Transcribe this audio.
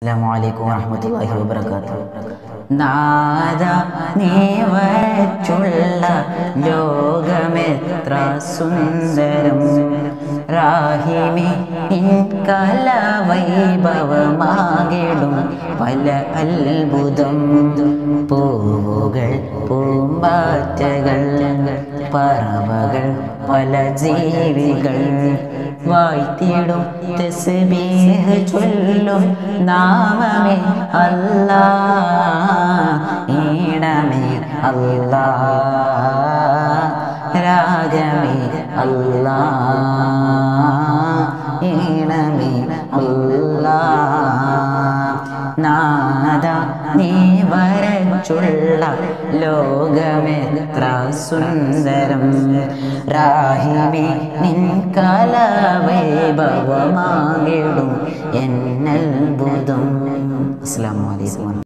അസ്സലാമലൈക്കും വറഹമത്തല്ലാഹി വബർക്കാത്തു നാദ നീ വച്ചുള്ള ലോകമെത്ര സുന്ദരം റാഹിമി നിൻ കലവൈഭവമാകിടും പല അത്ഭുതം പൂവുകൾ പൂമ്പാറ്റകൾ പറവകൾ പല ജീവികൾ വായ്ത്തിടും തസ്ബീഹ് ചൊല്ലും നാമമേ അല്ലാ ഈണമേ അല്ലാ രാഗമേ അല്ലാ ഈണമേ അല്ലാ നാദ നീ വരച്ചുള്ള ലോകമെത്ര സുന്ദരം രാഹിമേ നിൻ കലവൈഭവമാകിടും എന്നത്ഭുതം അസ്സാം വലൈക്കും